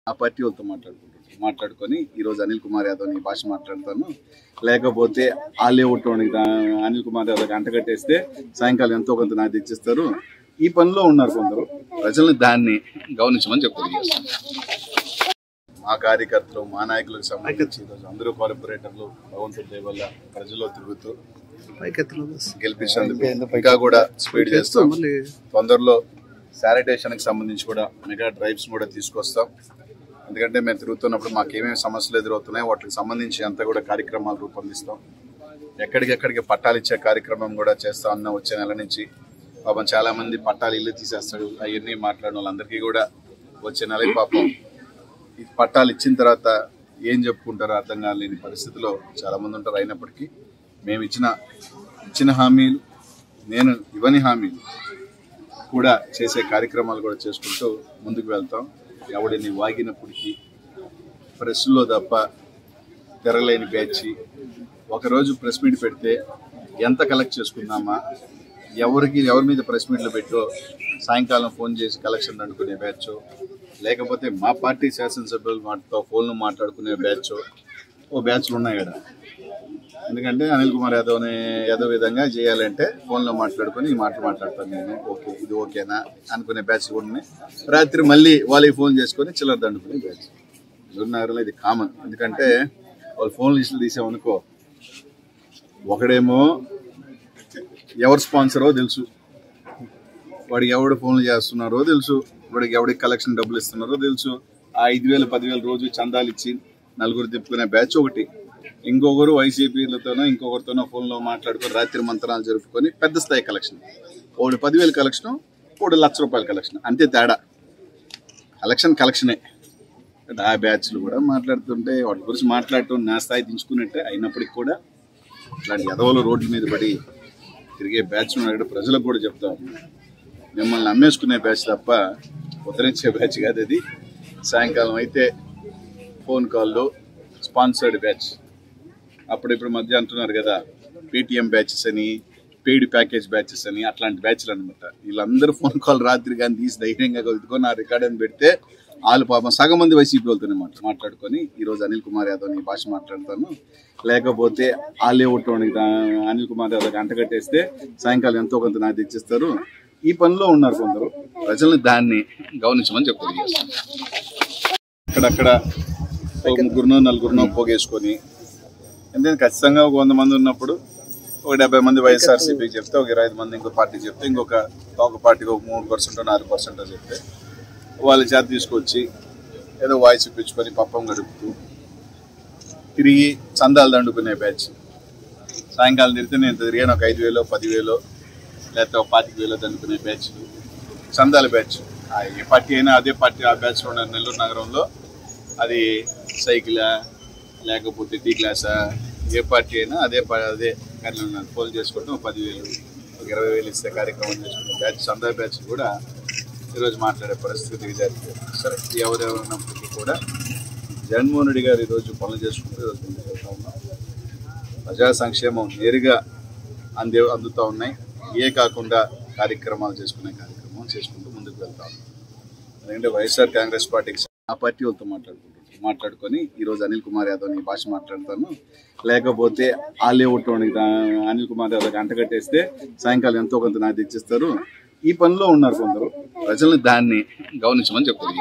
ఆ పార్టీ వాళ్ళతో మాట్లాడుకుంటారు మాట్లాడుకొని ఈరోజు అనిల్ కుమార్ యాదవ్ ఈ భాష మాట్లాడతాను లేకపోతే ఆ లేఅవుట్ అనిల్ కుమార్ యాదవ్ అంటగట్టేస్తే సాయంకాలం ఎంతో కొంత నాకు తెచ్చిస్తారు ఈ పనిలో ఉన్నారు కొందరు ప్రజల్ని దాన్ని గమనించమని చెప్తారు మా కార్యకర్తలు మా నాయకులకు సంబంధించి ఈరోజు అందరూ కార్పొరేటర్లు భగవంతుడి దయ వల్ల ప్రజల్లో తిరుగుతూ గెలిపించేందుకు ఇంకా కూడా స్పీడ్ చేస్తాం తొందరలో శానిటేషన్ కి సంబంధించి కూడా మెగా డ్రైవ్స్ కూడా తీసుకొస్తాం ఎందుకంటే మేము తిరుగుతున్నప్పుడు మాకు ఏమేమి సమస్యలు ఎదురవుతున్నాయో వాటికి సంబంధించి అంతా కూడా కార్యక్రమాలు రూపొందిస్తాం ఎక్కడికెక్కడికి పట్టాలు ఇచ్చే కార్యక్రమం కూడా చేస్తా ఉన్నాం వచ్చే నెల నుంచి పాపం చాలా మంది పట్టాలు ఇల్లు తీసేస్తాడు అవన్నీ మాట్లాడిన వాళ్ళందరికీ కూడా వచ్చే నెలకి పాపం ఈ పట్టాలు ఇచ్చిన తర్వాత ఏం చెప్పుకుంటారో అర్థం కాలేని పరిస్థితిలో చాలా మంది ఉంటారు అయినప్పటికీ మేము ఇచ్చిన ఇచ్చిన హామీలు నేను ఇవ్వని హామీలు కూడా చేసే కార్యక్రమాలు కూడా చేసుకుంటూ ముందుకు వెళ్తాం ఎవడిని వాగినప్పటికీ ప్రెస్లో తప్ప తెరలేని బ్యాచ్ ఒకరోజు ప్రెస్ మీట్ పెడితే ఎంత కలెక్ట్ చేసుకుందామా ఎవరికి ఎవరి మీద ప్రెస్ మీట్లు పెట్టో సాయంకాలం ఫోన్ చేసి కలెక్షన్ అనుకునే బ్యాచ్ లేకపోతే మా పార్టీ శాసనసభ్యులు మాటతో ఫోన్లు మాట్లాడుకునే బ్యాచ్ ఓ బ్యాచ్లు ఉన్నాయి కదా ఎందుకంటే అనిల్ కుమార్ యాదవ్ని ఏదో విధంగా చేయాలంటే ఫోన్లో మాట్లాడుకొని ఈ మాటలు మాట్లాడతాను నేను ఓకే ఇది ఓకేనా అనుకునే బ్యాచ్ కూడా ఉన్నాయి రాత్రి మళ్ళీ వాళ్ళకి ఫోన్ చేసుకొని చిల్లర దండుకునే బ్యాచ్ నగరంలో ఇది కామన్ ఎందుకంటే వాళ్ళు ఫోన్ లిస్టులు తీసామనుకో ఒకడేమో ఎవరు స్పాన్సరో తెలుసు వాడికి ఎవడు ఫోన్లు చేస్తున్నారో తెలుసు వాడికి ఎవడికి కలెక్షన్ డబ్బులు ఇస్తున్నారో తెలుసు ఆ ఐదు వేలు పదివేలు రోజు చందాలు ఇచ్చి నలుగురు తిప్పుకునే బ్యాచ్ ఒకటి ఇంకొకరు వైసీపీలతోనో ఇంకొకరితోనో ఫోన్లో మాట్లాడుకొని రాత్రి మంత్రాలు జరుపుకొని పెద్ద స్థాయి కలెక్షన్ ఒకడు పదివేలు కలెక్షన్ ఒకడు లక్ష రూపాయల కలెక్షన్ అంతే తేడా కలెక్షన్ కలెక్షనే ఆ బ్యాచ్లు కూడా మాట్లాడుతుంటే వాటి గురించి మాట్లాడటం నా స్థాయి దించుకున్నట్టే అయినప్పటికీ కూడా ఇట్లాంటి ఎదవలు రోడ్ల మీద పడి తిరిగే బ్యాచ్ ఉన్నాడు ప్రజలకు కూడా చెప్తా ఉన్నాను మిమ్మల్ని అమ్మేసుకునే బ్యాచ్ తప్ప ఉద్ధరించే బ్యాచ్ కాదు అది సాయంకాలం అయితే ఫోన్ కాల్లో స్పాన్సర్డ్ బ్యాచ్ అప్పుడు ఇప్పుడు మధ్య అంటున్నారు కదా పేటిఎం బ్యాచెస్ అని పెయిడ్ ప్యాకేజ్ బ్యాచెస్ అని అట్లాంటి బ్యాచ్లు అనమాట వీళ్ళందరూ ఫోన్ కాల్ రాత్రి కానీ తీసి ధైర్యంగా కలుపుకొని ఆ రికార్డ్ అని పెడితే వాళ్ళు పాపం సగం మంది వైసీపీ వాళ్ళతోనే మాట మాట్లాడుకొని ఈరోజు అనిల్ కుమార్ యాదవ్ ఈ భాష మాట్లాడతాను లేకపోతే ఆ లేఅవుట్ అనిల్ కుమార్ యాదవ్ అంటగట్టేస్తే సాయంకాలం ఎంతో కొంత నాకు తెచ్చిస్తారు ఈ పనిలో ఉన్నారు కొందరు ప్రజల్ని దాన్ని గమనించమని చెప్తారు అక్కడక్కడ ఒక ముగ్గురునో నలుగురునో పోగేసుకొని ఎందుకంటే ఖచ్చితంగా ఒక వంద మంది ఉన్నప్పుడు ఒక డెబ్బై మంది వైఎస్ఆర్సీపీకి చెప్తే ఒక ఇరవై ఐదు మంది ఇంకో పార్టీ చెప్తే ఇంకొక ఒక పార్టీకి ఒక మూడు పర్సెంట్ నాలుగు పర్సెంట్ చెప్తే వాళ్ళ చేత తీసుకొచ్చి ఏదో వాయిస్ ఇప్పించుకొని పప్పం గడుపుతూ తిరిగి చందాలు దండుకునే బ్యాచ్ సాయంకాలం తిరిగితే నేను తిరిగాను ఒక ఐదు వేలో పదివేలో లేకపోతే ఒక పాతిక వేలో దండుకునే బ్యాచ్ చందాల బ్యాచ్ ఆ ఏ పార్టీ అయినా అదే పార్టీ ఆ బ్యాచ్లో ఉన్న నెల్లూరు నగరంలో అది సైకిలా లేకపోతే టీ క్లాసా ఏ పార్టీ అయినా అదే ప- అదే కానీ ఫోన్ చేసుకోవడం ఒక పదివేలు ఒక ఇరవై వేలు ఇస్తే కార్యక్రమం చేసుకునే బ్యాచ్ చందా బ్యాచ్ కూడా ఈరోజు మాట్లాడే పరిస్థితికి జరిగింది సరే ఎవరెవరు ఉన్నప్పటికీ కూడా జగన్మోహన్ రెడ్డి గారు ఈరోజు పనులు చేసుకుంటూ ఈరోజు ముందుకు వెళ్తా ఉన్నాం ప్రజా సంక్షేమం నేరుగా అందే అందుతూ ఉన్నాయి ఏ కాకుండా కార్యక్రమాలు చేసుకునే కార్యక్రమం చేసుకుంటూ ముందుకు వెళ్తా ఉన్నాం ఎందుకంటే వైఎస్ఆర్ కాంగ్రెస్ పార్టీకి ఆ పార్టీ వాళ్ళతో మాట్లాడుకుంటారు మాట్లాడుకొని ఈరోజు అనిల్ కుమార్ యాదవ్ ఈ భాష మాట్లాడతాను లేకపోతే ఆ లేఅవుట్ అనిల్ కుమార్ యాదవ్ అంటగట్టేస్తే సాయంకాలం ఎంతో కొంత నాకు తెచ్చిస్తారు ఈ పనిలో ఉన్నారు కొందరు ప్రజల్ని దాన్ని గమనించమని చెప్తారు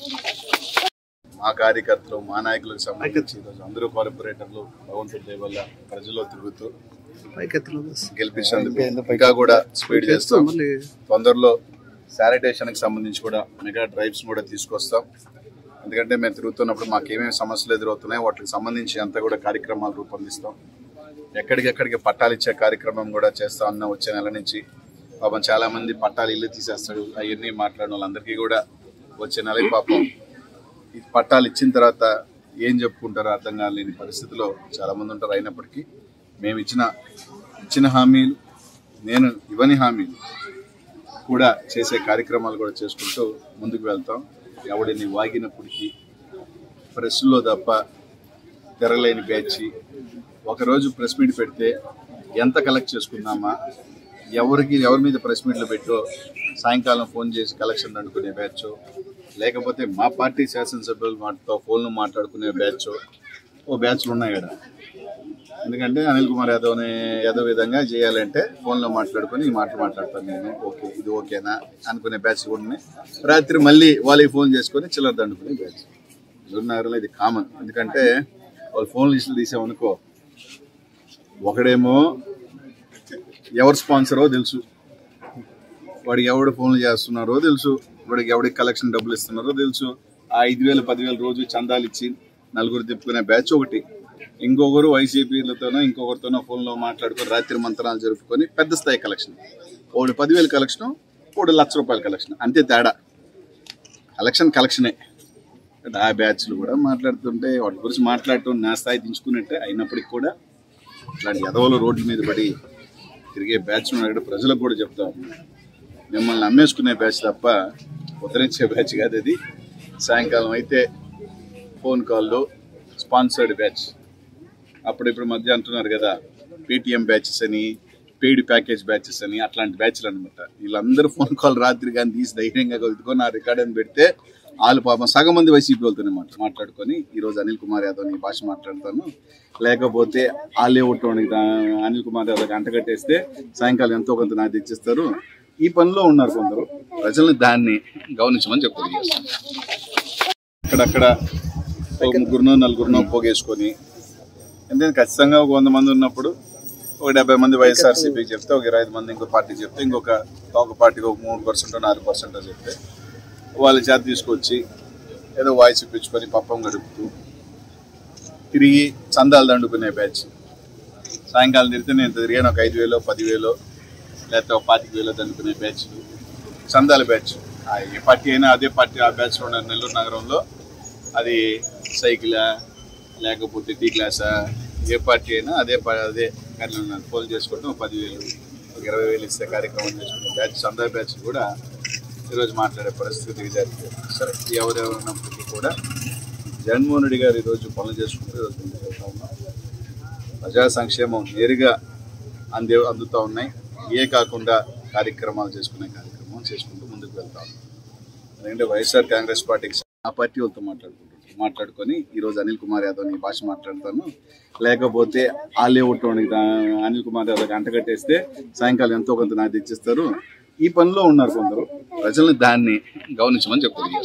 మా కార్యకర్తలు మా నాయకులకు సంబంధించి ఈరోజు అందరూ కార్పొరేటర్లు భగవంతుడి దయ వల్ల ప్రజల్లో తిరుగుతూ గెలిపించేందుకు ఇంకా కూడా స్పీడ్ చేస్తాం తొందరలో శానిటేషన్ కి సంబంధించి కూడా మెగా డ్రైవ్స్ కూడా తీసుకొస్తాం ఎందుకంటే మేము తిరుగుతున్నప్పుడు మాకు ఏమేమి సమస్యలు ఎదురవుతున్నాయో వాటికి సంబంధించి అంతా కూడా కార్యక్రమాలు రూపొందిస్తాం ఎక్కడికెక్కడికి పట్టాలు ఇచ్చే కార్యక్రమం కూడా చేస్తా ఉన్నాం వచ్చే నెల నుంచి పాపం చాలా మంది పట్టాలు ఇల్లు తీసేస్తాడు అవన్నీ మాట్లాడిన వాళ్ళందరికీ కూడా వచ్చే నెలకి పాపం ఈ పట్టాలు ఇచ్చిన తర్వాత ఏం చెప్పుకుంటారో అర్థం కాలేని పరిస్థితిలో చాలా మంది ఉంటారు అయినప్పటికీ మేము ఇచ్చిన ఇచ్చిన హామీలు నేను ఇవ్వని హామీలు కూడా చేసే కార్యక్రమాలు కూడా చేసుకుంటూ ముందుకు వెళ్తాం ఎవడిని వాగినప్పటికీ ప్రెస్లో తప్ప తెరలేని బ్యాచ్ ఒకరోజు ప్రెస్ మీట్ పెడితే ఎంత కలెక్ట్ చేసుకుందామా ఎవరికి ఎవరి మీద ప్రెస్ మీట్లు పెట్టో సాయంకాలం ఫోన్ చేసి కలెక్షన్ అనుకునే బ్యాచ్ లేకపోతే మా పార్టీ శాసనసభ్యులు మాటతో ఫోన్లు మాట్లాడుకునే బ్యాచ్ ఓ బ్యాచ్లు ఉన్నాయి కదా ఎందుకంటే అనిల్ కుమార్ యాదవ్ని ఏదో విధంగా చేయాలంటే ఫోన్లో మాట్లాడుకొని ఈ మాటలు మాట్లాడతాను నేను ఓకే ఇది ఓకేనా అనుకునే బ్యాచ్ కూడా ఉన్నాయి రాత్రి మళ్ళీ వాళ్ళకి ఫోన్ చేసుకొని చిల్లర దండుకునే బ్యాచ్ నగరంలో ఇది కామన్ ఎందుకంటే వాళ్ళు ఫోన్ లిస్టులు తీసామనుకో ఒకడేమో ఎవరు స్పాన్సరో తెలుసు వాడికి ఎవడు ఫోన్లు చేస్తున్నారో తెలుసు వాడికి ఎవడికి కలెక్షన్ డబ్బులు ఇస్తున్నారో తెలుసు ఆ ఐదు వేలు పదివేలు రోజు చందాలు ఇచ్చి నలుగురు తిప్పుకునే బ్యాచ్ ఒకటి ఇంకొకరు వైసీపీలతోనో ఇంకొకరితోనో ఫోన్లో మాట్లాడుకొని రాత్రి మంత్రాలు జరుపుకొని పెద్ద స్థాయి కలెక్షన్ ఒకడు పదివేలు కలెక్షన్ ఒకడు లక్ష రూపాయల కలెక్షన్ అంతే తేడా కలెక్షన్ కలెక్షనే ఆ బ్యాచ్లు కూడా మాట్లాడుతుంటే వాటి గురించి మాట్లాడటం నా స్థాయి దించుకున్నట్టే అయినప్పటికీ కూడా ఇట్లాంటి ఎదవలు రోడ్ల మీద పడి తిరిగే బ్యాచ్ అక్కడ ప్రజలకు కూడా చెప్తాం మిమ్మల్ని అమ్మేసుకునే బ్యాచ్ తప్ప ఉద్ధరించే బ్యాచ్ కాదు అది సాయంకాలం అయితే ఫోన్ కాల్లో స్పాన్సర్డ్ బ్యాచ్ అప్పుడు ఇప్పుడు మధ్య అంటున్నారు కదా పేటిఎం బ్యాచెస్ అని పెయిడ్ ప్యాకేజ్ బ్యాచెస్ అని అట్లాంటి బ్యాచ్లు అనమాట వీళ్ళందరూ ఫోన్ కాల్ రాత్రి కానీ తీసి ధైర్యంగా కలుపుకొని ఆ రికార్డ్ అని పెడితే వాళ్ళు పాపం సగం మంది వైసీపీ వాళ్ళతోనే మాట మాట్లాడుకొని ఈరోజు అనిల్ కుమార్ యాదవ్ ఈ భాష మాట్లాడతాను లేకపోతే వాళ్ళే ఒకటి అనిల్ కుమార్ యాదవ్ అంటగట్టేస్తే సాయంకాలం ఎంతో కొంత నాకు తెచ్చిస్తారు ఈ పనిలో ఉన్నారు కొందరు ప్రజల్ని దాన్ని గమనించమని చెప్తారు అక్కడక్కడ ఒక ముగ్గురునో నలుగురునో పోగేసుకొని ఎందుకంటే ఖచ్చితంగా ఒక వంద మంది ఉన్నప్పుడు ఒక డెబ్బై మంది వైఎస్ఆర్సీపీకి చెప్తే ఒక ఇరవై ఐదు మంది ఇంకో పార్టీకి చెప్తే ఇంకొక ఒక పార్టీకి ఒక మూడు పర్సెంట్ నాలుగు పర్సెంట్ చెప్తే వాళ్ళ చేత తీసుకొచ్చి ఏదో వాయిస్ ఇప్పించుకొని పప్పం గడుపుతూ తిరిగి చందాలు దండుకునే బ్యాచ్ సాయంకాలం తిరిగితే నేను తిరిగాను ఒక ఐదు వేలో పదివేలో లేకపోతే ఒక పాతిక వేలో దండుకునే బ్యాచ్ చందాల బ్యాచ్ ఆ ఏ పార్టీ అయినా అదే పార్టీ ఆ బ్యాచ్ ఉన్న నెల్లూరు నగరంలో అది సైకిలా లేకపోతే టీ క్లాసా ఏ పార్టీ అయినా అదే ప- అదే కానీ ఫోన్ చేసుకుంటూ ఒక పదివేలు ఒక ఇరవై వేలు ఇస్తే కార్యక్రమం చేసుకుంటాం బ్యాచ్ చందా బ్యాచ్ కూడా ఈరోజు మాట్లాడే పరిస్థితికి జరిగింది సరే ఎవరెవరు ఉన్నప్పటికీ కూడా జగన్మోహన్ రెడ్డి గారు ఈరోజు పనులు చేసుకుంటూ ఈరోజు ముందుకు వెళ్తా ఉన్నాం ప్రజా సంక్షేమం నేరుగా అందే అందుతూ ఉన్నాయి ఏ కాకుండా కార్యక్రమాలు చేసుకునే కార్యక్రమం చేసుకుంటూ ముందుకు వెళ్తా ఉన్నాం ఎందుకంటే వైఎస్ఆర్ కాంగ్రెస్ పార్టీకి ఆ పార్టీ వాళ్ళతో మాట్లాడుకుంటున్నాం మాట్లాడుకొని ఈరోజు అనిల్ కుమార్ యాదవ్ ఈ భాష మాట్లాడతాను లేకపోతే వాళ్ళే ఒకటి అనిల్ కుమార్ యాదవ్ అంటగట్టేస్తే సాయంకాలం ఎంతో కొంత నాకు తెచ్చిస్తారు ఈ పనిలో ఉన్నారు కొందరు ప్రజల్ని దాన్ని గమనించమని చెప్తారు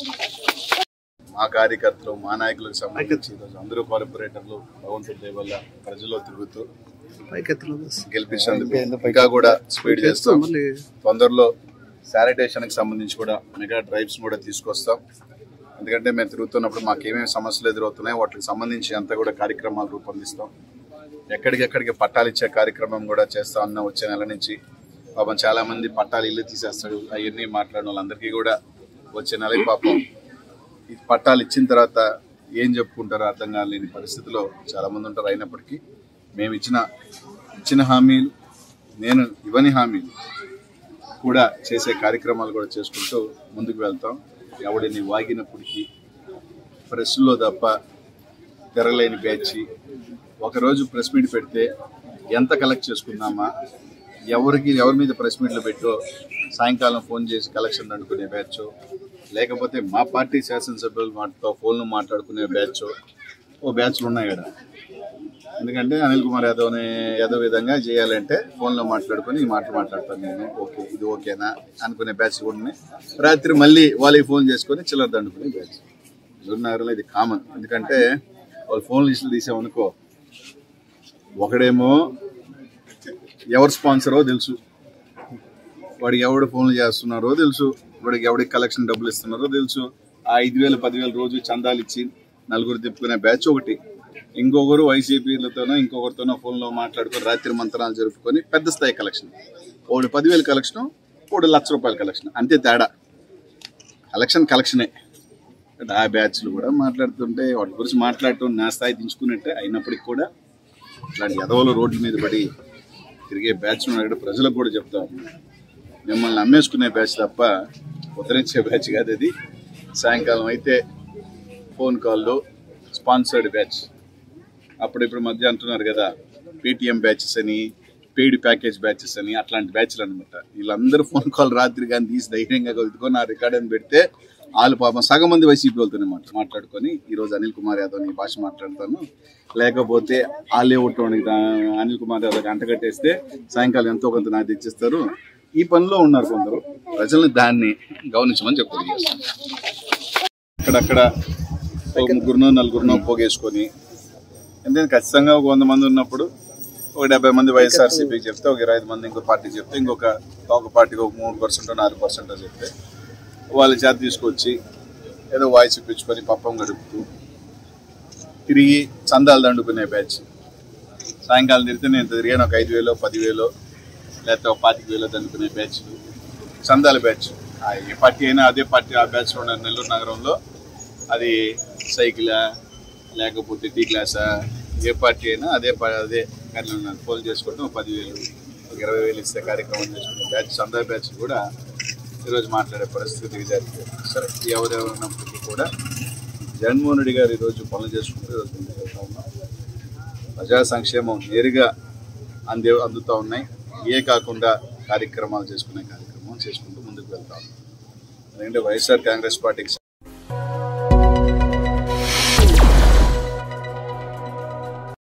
మా కార్యకర్తలు మా నాయకులకు సంబంధించి ఈరోజు అందరూ కార్పొరేటర్లు భగవంతుడి దయ వల్ల ప్రజల్లో తిరుగుతూ గెలిపించేందుకు ఇంకా కూడా స్పీడ్ చేస్తాం తొందరలో శానిటేషన్ కి సంబంధించి కూడా మెగా డ్రైవ్స్ కూడా తీసుకొస్తాం ఎందుకంటే మేము తిరుగుతున్నప్పుడు మాకు ఏమేమి సమస్యలు ఎదురవుతున్నాయో వాటికి సంబంధించి అంతా కూడా కార్యక్రమాలు రూపొందిస్తాం ఎక్కడికెక్కడికి పట్టాలు ఇచ్చే కార్యక్రమం కూడా చేస్తా ఉన్నాం వచ్చే నెల నుంచి పాపం చాలా మంది పట్టాలు ఇల్లు తీసేస్తాడు అవన్నీ మాట్లాడిన వాళ్ళందరికీ కూడా వచ్చే నెలకి పాపం ఈ పట్టాలు ఇచ్చిన తర్వాత ఏం చెప్పుకుంటారో అర్థం కాలేని పరిస్థితిలో చాలా మంది ఉంటారు అయినప్పటికీ మేము ఇచ్చిన ఇచ్చిన హామీలు నేను ఇవ్వని హామీలు కూడా చేసే కార్యక్రమాలు కూడా చేసుకుంటూ ముందుకు వెళ్తాం ఎవడిని వాగినప్పటికీ ప్రెస్లో తప్ప తెరలేని బ్యాచ్ ఒకరోజు ప్రెస్ మీట్ పెడితే ఎంత కలెక్ట్ చేసుకుందామా ఎవరికి ఎవరి మీద ప్రెస్ మీట్లు పెట్టో సాయంకాలం ఫోన్ చేసి కలెక్షన్ అనుకునే బ్యాచ్ లేకపోతే మా పార్టీ శాసనసభ్యులు మాటతో ఫోన్లు మాట్లాడుకునే బ్యాచ్ ఓ బ్యాచ్లు ఉన్నాయి కదా ఎందుకంటే అనిల్ కుమార్ యాదవ్ని ఏదో విధంగా చేయాలంటే ఫోన్లో మాట్లాడుకొని ఈ మాటలు మాట్లాడతాను నేను ఓకే ఇది ఓకేనా అనుకునే బ్యాచ్ కూడా ఉన్నాయి రాత్రి మళ్ళీ వాళ్ళకి ఫోన్ చేసుకొని చిల్లర దండుకునే బ్యాచ్ నగరంలో ఇది కామన్ ఎందుకంటే వాళ్ళు ఫోన్ లిస్టులు తీసామనుకో ఒకడేమో ఎవరు స్పాన్సరో తెలుసు వాడికి ఎవడు ఫోన్లు చేస్తున్నారో తెలుసు వాడికి ఎవడికి కలెక్షన్ డబ్బులు ఇస్తున్నారో తెలుసు ఆ ఐదు వేలు పదివేలు రోజు చందాలు ఇచ్చి నలుగురు తిప్పుకునే బ్యాచ్ ఒకటి ఇంకొకరు వైసీపీలతోనో ఇంకొకరితోనో ఫోన్లో మాట్లాడుకొని రాత్రి మంత్రాలు జరుపుకొని పెద్ద స్థాయి కలెక్షన్ ఒకడు పదివేలు కలెక్షన్ ఒకడు లక్ష రూపాయల కలెక్షన్ అంతే తేడా కలెక్షన్ కలెక్షనే ఆ బ్యాచ్లు కూడా మాట్లాడుతుంటే వాటి గురించి మాట్లాడటం నా స్థాయి దించుకున్నట్టే అయినప్పటికీ కూడా ఇట్లాంటి ఎదవలు రోడ్ల మీద పడి తిరిగే బ్యాచ్ అక్కడ ప్రజలకు కూడా చెప్తాం మిమ్మల్ని అమ్మేసుకునే బ్యాచ్ తప్ప ఉద్ధరించే బ్యాచ్ కాదు అది సాయంకాలం అయితే ఫోన్ కాల్లో స్పాన్సర్డ్ బ్యాచ్ అప్పుడు ఇప్పుడు మధ్య అంటున్నారు కదా పేటిఎం బ్యాచెస్ అని పెయిడ్ ప్యాకేజ్ బ్యాచెస్ అని అట్లాంటి బ్యాచ్లు అనమాట వీళ్ళందరూ ఫోన్ కాల్ రాత్రి కానీ తీసి ధైర్యంగా కలుపుకొని ఆ రికార్డ్ అని పెడితే వాళ్ళు పాపం సగం మంది వైసీపీ వాళ్ళతోనే మాట మాట్లాడుకొని ఈరోజు అనిల్ కుమార్ యాదవ్ ఈ భాష మాట్లాడతాను లేకపోతే వాళ్ళే ఒట్టుకోనికి అనిల్ కుమార్ యాదవ్ గంట కట్టేస్తే సాయంకాలం ఎంతో కొంత నాకు తెచ్చిస్తారు ఈ పనిలో ఉన్నారు కొందరు ప్రజల్ని దాన్ని గమనించమని చెప్తారు అక్కడక్కడ ఒక ముగ్గురునో నలుగురునో పోగేసుకొని ఎందుకంటే ఖచ్చితంగా ఒక వంద మంది ఉన్నప్పుడు ఒక డెబ్బై మంది వైఎస్ఆర్సీపీకి చెప్తే ఒక ఇరవై ఐదు మంది ఇంకో పార్టీ చెప్తే ఇంకొక ఒక పార్టీకి ఒక మూడు పర్సెంట్ నాలుగు పర్సెంట్ చెప్తే వాళ్ళ చేత తీసుకొచ్చి ఏదో వాయిస్ ఇప్పించుకొని పప్పం గడుపుతూ తిరిగి చందాలు దండుకునే బ్యాచ్ సాయంకాలం తిరిగితే నేను తిరిగాను ఒక ఐదు వేలో పదివేలో లేకపోతే ఒక పాతిక వేలో దండుకునే బ్యాచ్ చందాల బ్యాచ్ ఆ ఏ పార్టీ అయినా అదే పార్టీ ఆ బ్యాచ్ ఉన్నారు నెల్లూరు నగరంలో అది సైకిలా లేకపోతే టీ క్లాసా ఏ పార్టీ అయినా అదే ప- అదే కానీ ఫోన్ చేసుకుంటాం ఒక పదివేలు ఒక ఇరవై వేలు ఇస్తే కార్యక్రమం చేసుకుంటాం బ్యాచ్ చందా బ్యాచ్ కూడా ఈరోజు మాట్లాడే పరిస్థితి జరిగింది సరే ఎవరెవరు ఉన్నప్పటికీ కూడా జగన్మోహన్ రెడ్డి గారు ఈరోజు పనులు చేసుకుంటూ ఈరోజు ముందుకు వెళ్తా ఉన్నాం ప్రజా సంక్షేమం నేరుగా అందే అందుతూ ఉన్నాయి ఏ కాకుండా కార్యక్రమాలు చేసుకునే కార్యక్రమం చేసుకుంటూ ముందుకు వెళ్తా ఉన్నాం ఎందుకంటే వైఎస్ఆర్ కాంగ్రెస్ పార్టీకి